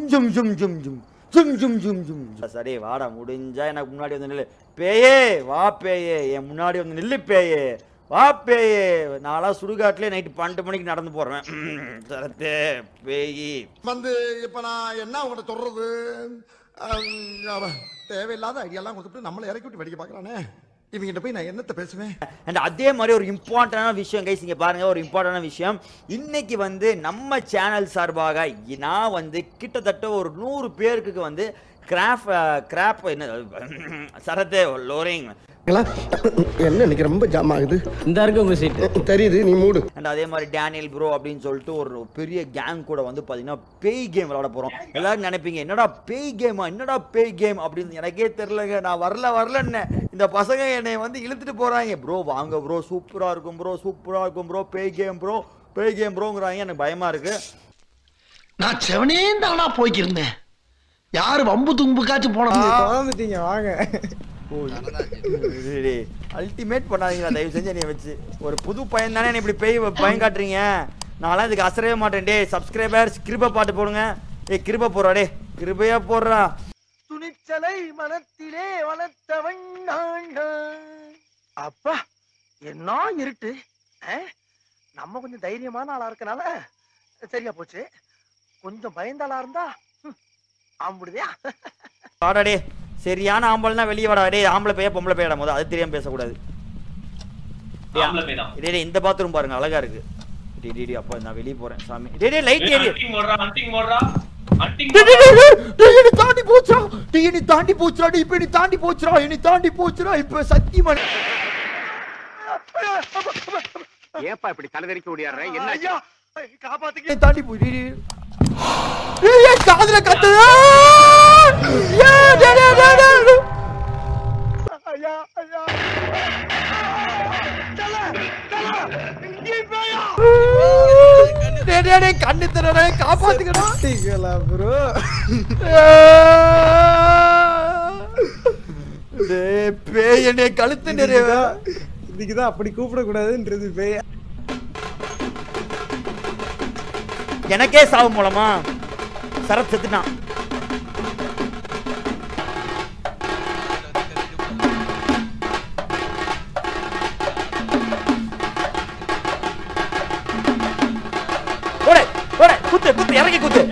ஜும் ஜும் ஜும் ஜும் ஜும் ஜும் ஜும் ஜும் சரி வாடா முடிஞ்சா எனக்கு முன்னாடி வந்து நில்லு பேயே வா பேயே என் முன்னாடி வந்து நில்லு பேயே வா பேயே நான்லாம் சுடுகாட்டிலே நைட்டு பன்னெண்டு மணிக்கு நடந்து போறேன் சரத்தே பேயி வந்து இப்ப நான் என்ன உங்கள்கிட்ட சொல்றது அம், அவன் தேவையில்லாத ஐடியாலாம் கொடுத்துட்டு நம்மளை இறக்கி விட்டு வெடிக்க பார்க்கறானே இவங்கிட்ட போய் நான் என்னத்த பேசுவேன் அண்ட் அதே மாதிரி ஒரு இம்பார்ட்டண்டான விஷயம் கைஸ் இங்கே பாருங்க ஒரு இம்பார்ட்டண்டான விஷயம் இன்னைக்கு வந்து நம்ம சேனல் சார்பாக இ- நான் வந்து கிட்டத்தட்ட ஒரு நூறு பேருக்கு வந்து கிராஃப் கிராப் என்ன சரத்தே லோரிங் என்ன இன்னைக்கு ரொம்ப ஜாம் ஆகுது இந்த இருக்கு உங்க சீட்டு தெரியுது நீ மூடு அண்ட் அதே மாதிரி டேனியல் ப்ரோ அப்படின்னு சொல்லிட்டு ஒரு பெரிய கேங் கூட வந்து பார்த்தீங்கன்னா பேய் கேம் விளாட போகிறோம் எல்லாரும் நினைப்பீங்க என்னடா பேய் கேமா என்னடா பேய் கேம் அப்படின்னு எனக்கே தெரிலங்க நான் வரல வரலன்னு இந்த பசங்க என்னை வந்து இழுத்துட்டு போகிறாங்க ப்ரோ வாங்க ப்ரோ சூப்பராக இருக்கும் ப்ரோ சூப்பராக இருக்கும் ப்ரோ பேய் கேம் ப்ரோ பேய் கேம் ப்ரோங்கிறாங்க எனக்கு பயமாக இருக்குது நான் செவனே தானா போய்க்கிருந்தேன் யாரு வம்பு தும்புக்காச்சும் போன வந்துட்டீங்க வாங்க அல்டிமேட் பண்ணாதீங்களா தயவு செஞ்சு என்னை வச்சு ஒரு புது பையன் தானே என்னை இப்படி பேய் பயம் காட்டுறீங்க நான்லாம் இதுக்கு அசரவே மாட்டேன் டே சப்ஸ்கிரைபர்ஸ் கிருப பாட்டு போடுங்க ஏய் கிருப போடுறா டே கிருபையா போடுறா துணிச்சலை மனத்திலே வளர்த்தவன் நான் அப்பா என்ன இருட்டு ஆ? நம்ம கொஞ்சம் தைரியமான ஆளா இருக்கனால சரியா போச்சு கொஞ்சம் பயந்த ஆளா இருந்தா ம், ஆம்பிடுதியா வாடா டே சரியான ஆம்பளைனா வெளியே வாடா டே ஆம்பளை பையா பொம்பளை பையடா போது அது தெரியாம பேசக்கூடாது டேய், ஆம்பளை பையன் தான். டேய், டேய், இந்த பாத்ரூம் பாருங்க அழகா இருக்கு டேய் டேய், டேய், அப்பா நான் வெளியே போறேன் சாமி டேய் டேய் லைட் ஏறி ஹண்டிங் ஓடுறா ஹண்டிங் ஓடுறா ஹண்டிங் டேய், டேய், டேய், டேய், என்னை தாண்டி போச்சுடா டேய் என்னை தாண்டி போச்சுடா டேய் இப்போ என்னை தாண்டி போச்சுடா என்னை தாண்டி போச்சுடா இப்போ சத்தியமா ஏப்பா இப்படி தலைதறிக்க ஓடியாடுற என்ன ஐயா காப்பாத்துக்க என்னை தாண்டி போய் டேய், டேய். டேய், என் காதுல கத்துது ஏய், டேய், டேய், டேய், டேய். ஐயா ஐயா தல தல இங்கே போயா டேய், டேய், டேய், கண்ணு தரடா காப்பாத்துக்கடா ப்ரோ டேய் பேய் என்னை கழுத்து நிறைய இன்னைக்கு தான் அப்படி கூப்பிடக்கூடாதுன்றது பேய் எனக்கே சாவு மூலமா சரத் செத்துட்டான் போடு, போடு, குத்து குத்து இறங்கி குத்து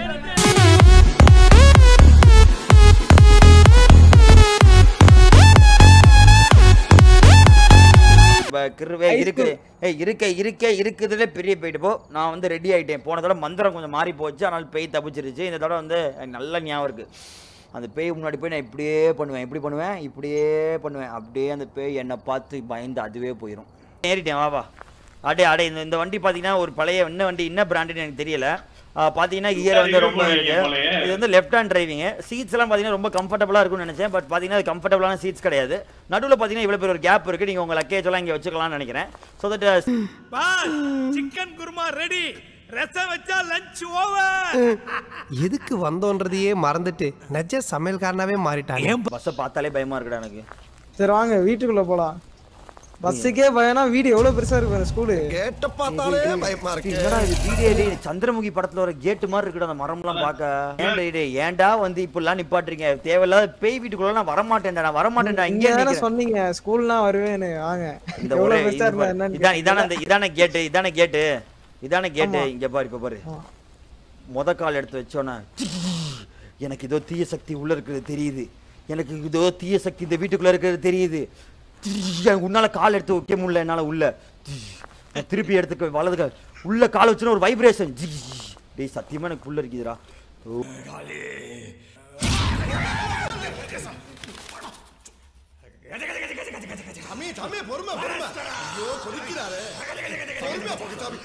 இப்ப கிருவே இருக்கு ஏய் இருக்க இருக்க இருக்குதுல பெரிய போயிட்டு போ நான் வந்து ரெடி ஆயிட்டேன் போன தடவை மந்திரம் கொஞ்சம் மாறி போச்சு அதனால பேய் தப்பிச்சிருச்சு இந்த தடவை வந்து எனக்கு நல்ல ஞாபகம் இருக்கு அந்த பேய் முன்னாடி போய் நான் இப்படியே பண்ணுவேன் எப்படி பண்ணுவேன் இப்படியே பண்ணுவேன் அப்படியே அந்த பேய் என்னை பார்த்து பயந்து அதுவே போயிடும் ஏறிட்டேன் வா வா அடே அடே இந்த இந்த வண்டி பார்த்தீங்கன்னா ஒரு பழைய என்ன வண்டி என்ன பிராண்டுன்னு எனக்கு தெரியல ஆ, பார்த்தீங்கன்னா கியர் வந்து ரொம்ப இருக்கு இது வந்து லெஃப்ட் ஹேண்ட் டிரைவிங் சீட்ஸ் எல்லாம் பார்த்தீங்கன்னா ரொம்ப கம்ஃபர்டபுளாக இருக்கும்னு நினைச்சேன் பட் பார்த்தீங்கன்னா அது கம்ஃபர்டபுளான சீட்ஸ் கிடையாது நடுவில் பார்த்தீங்கன்னா இவ்வளோ பெரிய ஒரு கேப் இருக்கு நீங்கள் உங்கள் லக்கேஜ் எல்லாம் இங்கே வச்சுக்கலாம்னு நினைக்கிறேன் so that chicken kurma ready rasam வச்சா லஞ்ச் ஓவர் எதுக்கு வந்தோன்றதையே மறந்துட்டு நெஜ சமையல்காரனாவே மாறிட்டாங்க பஸ்ஸை பார்த்தாலே பயமா இருக்குடா எனக்கு சரி வாங்க வீட்டுக்குள்ள போலாம் பஸ்ஸுக்கே பயனா வீடு எவ்வளவு பெருசா இருக்கு ஸ்கூலு கேட்ட பார்த்தாலே பயமா இருக்கு என்னடா இது டிடிஏடி சந்திரமுகி படத்துல ஒரு கேட்டு மாதிரி இருக்குடா அந்த மரம்லாம் பார்க்க ஏன்டா இது ஏன்டா வந்து இப்படிலாம் நிப்பாட்டுறீங்க தேவையில்லாத பேய் வீட்டுக்குள்ள நான் வரமாட்டேன்டா நான் வரமாட்டேன்டா இங்க இங்கே தானே நிக்கிறேன். சொன்னீங்க ஸ்கூல்னா வருவேன்னு வாங்க இந்த எவ்வளவு ஒரே பெருசா இது இருந்தா பாரு. என்னன்னு இதான் இதான கேட்டீங்களா? இந்த இதான கேட்டு இதான கேட்டு இதான கேட்டு ஆமா. இங்க பாரு இப்ப பாரு முத கால் எடுத்து வச்சோன்னே எனக்கு ஏதோ தீய சக்தி உள்ள இருக்கிறது தெரியுது எனக்கு ஏதோ தீய சக்தி இந்த வீட்டுக்குள்ள இருக்கிறது தெரியுது எனக்கு உன்னால கால் எடுத்து வைக்க முடியல என்னால உள்ள நான் திருப்பி எடுத்துக்க வலது கால் உள்ள கால் வச்சுன்னா ஒரு வைப்ரேஷன் டேய் சத்தியமா எனக்கு உள்ள இருக்குதுடா ஓ. சாமி சாமி பொறுமை பொறுமை ஐயோ கொதிக்கிறாரு பொறுமையா போங்க சாமி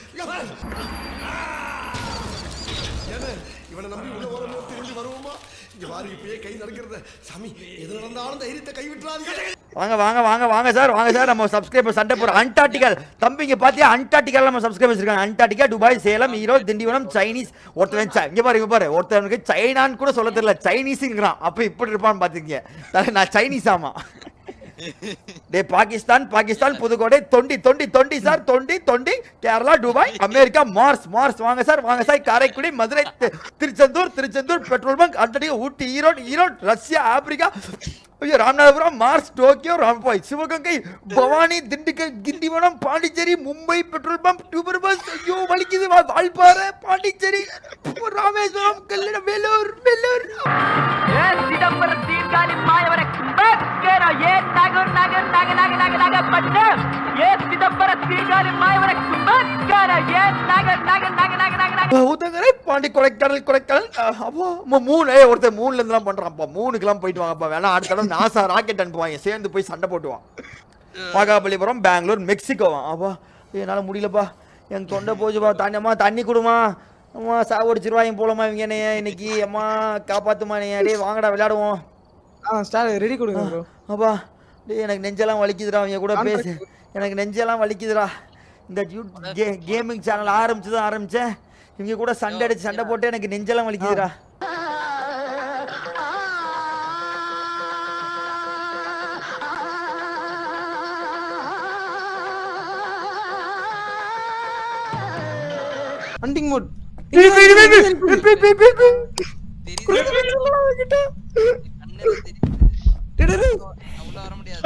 என்ன இவனை நம்பி உள்ள ஓரமோ திரும்பி வருவோமா இங்க வாரி இப்பயே கை நடக்கிறது சாமி எது நடந்தாலும் தைரியத்தை கை விட்டுறாதீங்க வாங்க வாங்க வாங்க வாங்க சார் வாங்க சார் நம்ம சப்ஸ்கிரைபர் சண்டை போறோம் அண்டார்டிகல் தம்பிங்க பாத்தியா அண்டார்டிகல் நம்ம சப்ஸ்கிரைபர்ஸ் இருக்காங்க Antarctica Dubai Salem Erode Tindivanam Chinese ஒருத்தன் ச- இங்க பாரு இங்க பாரு ஒருத்தனுக்கு சைனான்னு கூட சொல்ல தெரியல சைனீஸுங்கிறான் அப்ப இப்படி இருப்பான்னு பாத்துக்கங்க நான் சைனீஸ் ஆமா டே Pakistan Pakistan Pudukkottai Thondi Thondi Thondi sir Thondi Thondi Kerala Dubai America Mars Mars வாங்க சார் வாங்க சார் காரைக்குடி மதுரை தி- Tiruchendur Tiruchendur petrol bunk Antarctica Ooty Erode Erode Russia Africa ஐயோ ராமநாதபுரம் மார்ஸ் டோக்கியோ ராம்பாய் சிவகங்கை பவானி திண்டுக்கல் திண்டிவனம் பாண்டிச்சேரி மும்பை பெட்ரோல் பம்ப் டியூபர் பஸ் ஐயோ வலிக்குது வா- வால்பாறை பாண்டிச்சேரி ராமேஸ்வரம் கல்லணை வேலூர் வேலூர் சிதம்பரம் சீர்காழி மாயவரை கேரா ஏ நகர் நகர் நக நக நக நக பட்டு ஏ சிதம்பரம் சீர்காழி மாயவரை கேரா ஏ நகர் நகர் நக நக நக நக ஊத்தங்கரை பாண்டி கொடைக்கானல் கொடைக்கானல் அஹ், அப்பா அம்மா, மூணு ஏய், ஒருத்தன் மூணுல இருந்துலாம் பண்றான்ப்பா மூணுக்கெல்லாம் போயிட்டு வாங்கப்பா வேணா அடுத்த தடவை நாசா ராக்கெட் அனுப்புவாங்க சேர்ந்து போய் சண்டை போட்டுவான் மகாபலிபுரம் பெங்களூர் மெக்சிகோவா அப்பா என்னால முடியலப்பா என் தொண்டை போச்சுப்பா தண்ணி அம்மா தண்ணி கொடுமா அம்மா சாவடிச்சிருவாங்க போலமா இவங்க என்னைய இன்னைக்கு அம்மா காப்பாத்துமா நீ டேய் வாங்கடா விளையாடுவோம் ஆ ஸ்டார் ரெடி கொடுங்க ப்ரோ அப்பா டேய் எனக்கு நெஞ்செல்லாம் வலிக்குதுடா அவங்க கூட பேசு எனக்கு நெஞ்செல்லாம் வலிக்குதுடா இந்த கே கேமிங் சேனல் ஆரம்பிச்சு தான் ஆரம்பிச்சேன் இவங்க கூட சண்டை அடிச்சு சண்டை போட்டு எனக்கு நெஞ்செல்லாம் வலிக்குதுடா ஹண்டிங் மோட் உள்ள வர முடியாது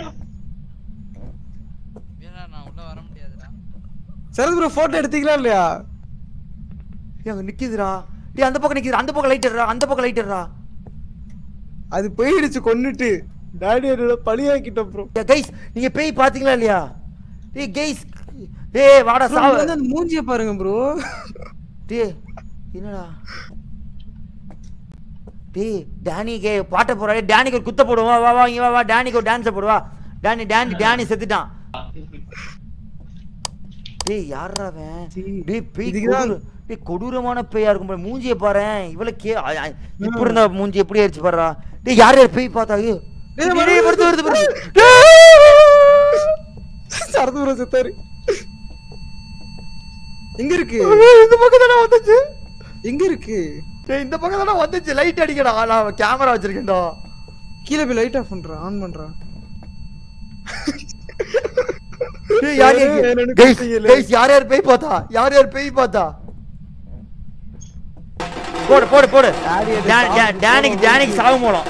வீரா, நான் உள்ள வர முடியாதுடா சரத் ப்ரோ போட்டோ எடுத்தீங்களா இல்லையா அங்க நிக்குதுடா டேய் அந்த பக்கம் நிக்குதுடா அந்த பக்கம் லைட் எடுறா அந்த பக்கம் லைட் எடுறா அது போயிடுச்சு கொன்னுட்டு டாடி என்னோட பழியாக்கிட்டோம் ப்ரோ கைஸ் நீங்க பேய் பாத்தீங்களா இல்லையா டேய் கைஸ் டேய் வாடா சாவ வந்து அந்த மூஞ்சிய பாருங்க ப்ரோ டேய் என்னடா டேய் டேனிக்கு பாட்ட போறா டேனிக்கு ஒரு குத்த போடுவா வா வா இங்க வா வா டேனிக்கு ஒரு டான்ஸ் போடுவா டேனி டேனி டேனி செத்துட்டான் டேய் யாரா அவன் டேய் பேய் இதுக்குதான் கொடூர- டேய் கொடூரமான பேயா இருக்கும் போல மூஞ்சிய பாரேன் இவள கே அ- அ- இப்ப இருந்த மூஞ்சி எப்படி ஆயிடுச்சு பாருடா டேய் யார் யார் பேய் பார்த்தா ஐயோ டேய், டேய், டேய், வருது வருது வருது சரத் ப்ரோ செத்தாரு எங்க இருக்கு டேய், இந்த பக்கம் தானே வந்துச்சு எங்க இருக்கு டேய் இந்த பக்கம் தானே வந்துச்சு லைட் அடிக்கடா நான் கேமரா வச்சிருக்கேன்டா கீழே போய் லைட் ஆஃப் பண்றான் ஆன் பண்றான் டேய் யார் ஏய், யார் எனக்கு கைஸ் தெரியல. கைஸ் யார் யார் பேய் பார்த்தா யார் யார் பேய் பார்த்தா போடு போடு போடு Daddy அது டா- டா- சாவு டேனிக்கு போடும். டேனிக்கு சாவு மூலம்